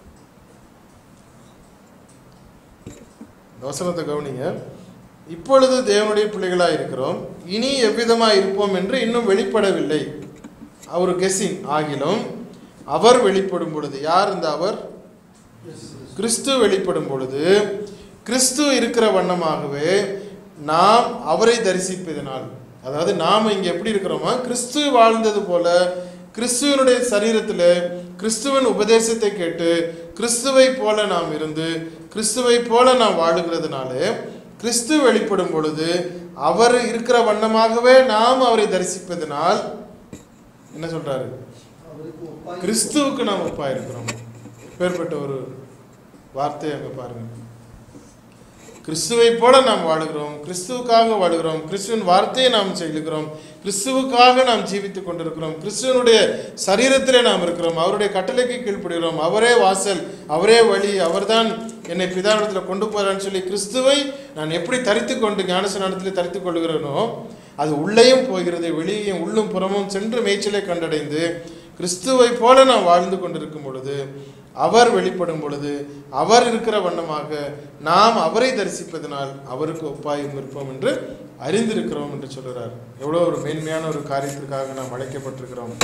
இந்த வசனத்தை கவனிங்க இப்பொழுது தேவனுடைய பிள்ளைகளாக இருக்கிறோம் இனி எவ்விதமாக இருப்போம் என்று இன்னும் வெளிப்படவில்லை அவர் கெஸ்ஸிங் ஆகிலும் அவர் வெளிப்படும் பொழுது யார் இந்த அவர் கிறிஸ்து வெளிப்படும் பொழுது கிறிஸ்து இருக்கிற வண்ணமாகவே நாம் அவரை தரிசிப்பதனால் அதாவது நாம் இங்க எப்படி இருக்கிறோமா கிறிஸ்து வாழ்ந்தது போல கிறிஸ்துவனுடைய சரீரத்தில் கிறிஸ்துவின் உபதேசத்தை கேட்டு கிறிஸ்துவை போல நாம் இருந்து கிறிஸ்துவை போல நாம் வாழுகிறதுனாலே கிறிஸ்து வெளிப்படும் பொழுது அவர் இருக்கிற வண்ணமாகவே நாம் அவரை தரிசிப்பதனால் என்ன சொல்றாரு அவருக்கு ஒப்பாய் கிறிஸ்துவுக்கு நாம் ஒப்பா இருக்கிறோம் பேர்பட்ட ஒரு வார்த்தை அங்க பாருங்க கிறிஸ்துவை போல நாம் வாழுகிறோம் கிறிஸ்துவுக்காக வாழுகிறோம் கிறிஸ்துவின் வார்த்தையை நாம் செய்கிறோம் கிறிஸ்துவுக்காக நாம் ஜீவித்துக் கொண்டிருக்கிறோம் கிறிஸ்துவனுடைய சரீரத்திலே நாம் இருக்கிறோம் அவருடைய கட்டளைக்கு கீழ்ப்படுகிறோம் அவரே வாசல் அவரே வழி அவர்தான் என்னை பிதானத்தில் கொண்டு போறான்னு சொல்லி கிறிஸ்துவை நான் எப்படி தரித்து கொண்டு ஞானசனானத்தில் தரித்து கொள்கிறேனோ அது உள்ளேயும் போகிறது வெளியேயும் உள்ளும் புறமும் சென்று மேய்ச்சலை கண்டடைந்து கிறிஸ்துவை போல நாம் வாழ்ந்து கொண்டிருக்கும் பொழுது அவர் வெளிப்படும் பொழுது அவர் இருக்கிற வண்ணமாக நாம் அவரை தரிசிப்பதனால் அவருக்கு ஒப்பாயும் இருப்போம் என்று அறிந்திருக்கிறோம் என்று சொல்கிறார் எவ்வளோ ஒரு மேன்மையான ஒரு காரியத்திற்காக நாம் அழைக்கப்பட்டிருக்கிறோம்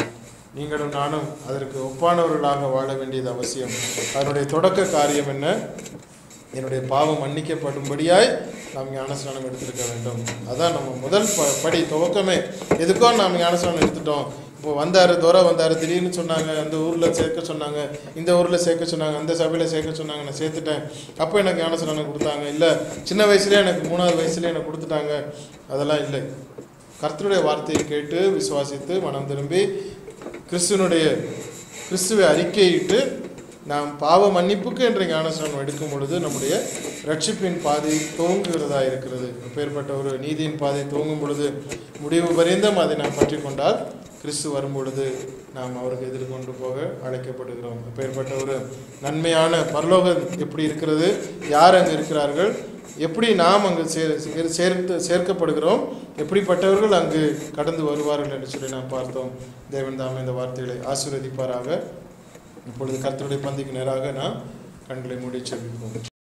நீங்களும் நானும் அதற்கு ஒப்பானவர்களாக வாழ வேண்டியது அவசியம் அதனுடைய தொடக்க காரியம் என்ன என்னுடைய பாவம் மன்னிக்கப்படும்படியாய் நாம் ஞானஸ்நானம் எடுத்திருக்க வேண்டும் அதான் நம்ம முதல் ப படி துவக்கமே எதுக்கோ நாம் ஞானஸ்நானம் எடுத்துட்டோம் இப்போ வந்தார் துறை வந்தார் திடீர்னு சொன்னாங்க அந்த ஊரில் சேர்க்க சொன்னாங்க இந்த ஊரில் சேர்க்க சொன்னாங்க அந்த சபையில் சேர்க்க சொன்னாங்க நான் சேர்த்துட்டேன் அப்போ எனக்கு ஞானஸ்நானம் கொடுத்தாங்க இல்லை சின்ன வயசுலேயே எனக்கு மூணாவது வயசுலேயே எனக்கு கொடுத்துட்டாங்க அதெல்லாம் இல்லை கர்த்தருடைய வார்த்தையை கேட்டு விசுவாசித்து மனம் திரும்பி கிறிஸ்துவனுடைய கிறிஸ்துவை அறிக்கையிட்டு நாம் பாவ மன்னிப்புக்கு என்ற ஞானஸ்நானம் எடுக்கும் பொழுது நம்முடைய ரட்சிப்பின் பாதை துவங்குகிறதா இருக்கிறது அப்பேற்பட்ட ஒரு நீதியின் பாதை துவங்கும் பொழுது முடிவு பரியந்தம் அதை நாம் பற்றி கொண்டால் கிறிஸ்து வரும் பொழுது நாம் அவருக்கு எதிர்கொண்டு போக அழைக்கப்படுகிறோம் அப்பேற்பட்ட ஒரு நன்மையான பரலோகம் எப்படி இருக்கிறது யார் அங்கு இருக்கிறார்கள் எப்படி நாம் அங்கு சேர் சேர்- சேர்த்து சேர்க்கப்படுகிறோம் எப்படிப்பட்டவர்கள் அங்கு கடந்து வருவார்கள் என்று சொல்லி நாம் பார்த்தோம் தேவன் தாமே இந்த வார்த்தைகளை ஆசீர்வதிப்பாராக இப்பொழுது கர்த்தருடைய பந்திக்கு நேராக நாம் கண்களை மூடி செல்விப்போம்